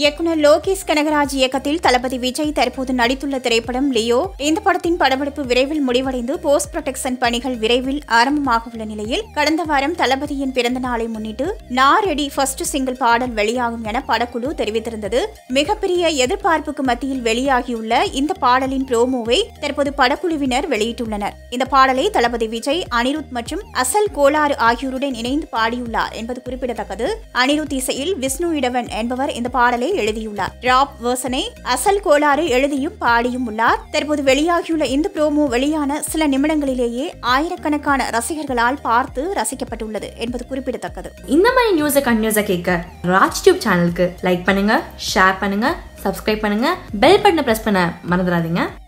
இயக்குனர் லோகேஷ் கனகராஜ் இயக்கத்தில் தளபதி விஜய் தற்போது நடித்துள்ள திரைப்படம் லியோ இந்த படத்தின் படப்பிடிப்பு விரைவில் முடிவடைந்து போஸ்ட் ப்ரொடெக்ஷன் பணிகள் விரைவில் ஆரம்பமாக உள்ள நிலையில் கடந்த வாரம் தளபதியின் பிறந்த நாளை முன்னிட்டு நா ரெடி ஃபர்ஸ்ட் சிங்கிள் பாடல் வெளியாகும் என படக்குழு தெரிவித்திருந்தது மிகப்பெரிய எதிர்பார்ப்புக்கு மத்தியில் வெளியாகியுள்ள இந்த பாடலின் ப்ரோமோவை தற்போது படக்குழுவினர் வெளியிட்டுள்ளனர் இந்த பாடலை தளபதி விஜய் அனிருத் மற்றும் அசல் கோளாறு ஆகியோருடன் இணைந்து பாடியுள்ளார் என்பது குறிப்பிடத்தக்கது அனிருத் இசையில் விஷ்ணு இடவன் என்பவர் இந்த பாடலை எழுதியுள்ளார் ராப் வேர்சனை அசல் கோளாறு எழுதியும் பாடியும் உள்ளார் தற்போது வெளியாகியுள்ள இந்த ப்ரோமோ வெளியான சில நிமிடங்களிலேயே ஆயிரக்கணக்கான ரசிகர்களால் பார்த்து ரசிக்கப்பட்டுள்ளது என்பது குறிப்பிடத்தக்கது இந்த மாதிரி நியூஸை கண்டினியூஸாக கேட்க ராஜ் டியூப் சேனலுக்கு லைக் பண்ணுங்க ஷேர் பண்ணுங்க சப்ஸ்கிரைப் பண்ணுங்க பெல் பட்டனை ப்ரெஸ் பண்ண மறந்துடாதீங்க